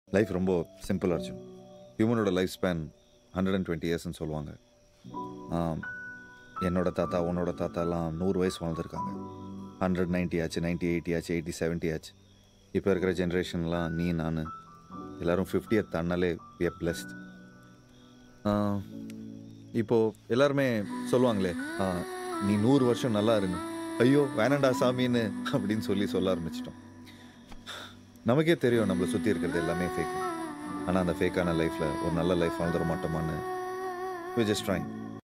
life ரொம்ப simple Arjun ஹியூமனோட life span hundred and twenty இயர்ஸ்னு சொல்லுவாங்க ஆம், என்னோட தாத்தா உன்னோட தாத்தாலாம் நூறு வயசு வாழ்ந்துருக்காங்க ஹண்ட்ரட் நைன்ட்டி ஆச்சு நைன்ட்டி எயிட்டி ஆச்சு எயிட்டி செவன்ட்டி ஆச்சு இப்போ இருக்கிற ஜென்ரேஷன்லாம் நீ நான் எல்லாரும் ஃபிஃப்டியத் தாண்டாலே we are blessed ஆஹ், இப்போ எல்லாருமே சொல்லுவாங்களே ஆஹ், நீ நூறு வருஷம் நல்லா இருங்க ஐயோ வேணாண்டா சாமின்னு அப்படின்னு சொல்லி சொல்ல ஆரம்பிச்சிட்டோம் நமக்கே தெரியும் நம்மளை சுற்றி இருக்கிறது எல்லாமே ஃபேக் ஆனால் அந்த ஃபேக்கான லைஃப்பில் ஒரு நல்ல லைஃப் வாழ்ந்துட மாட்டோமான்னு வி ஜஸ்ட் ட்ரைங்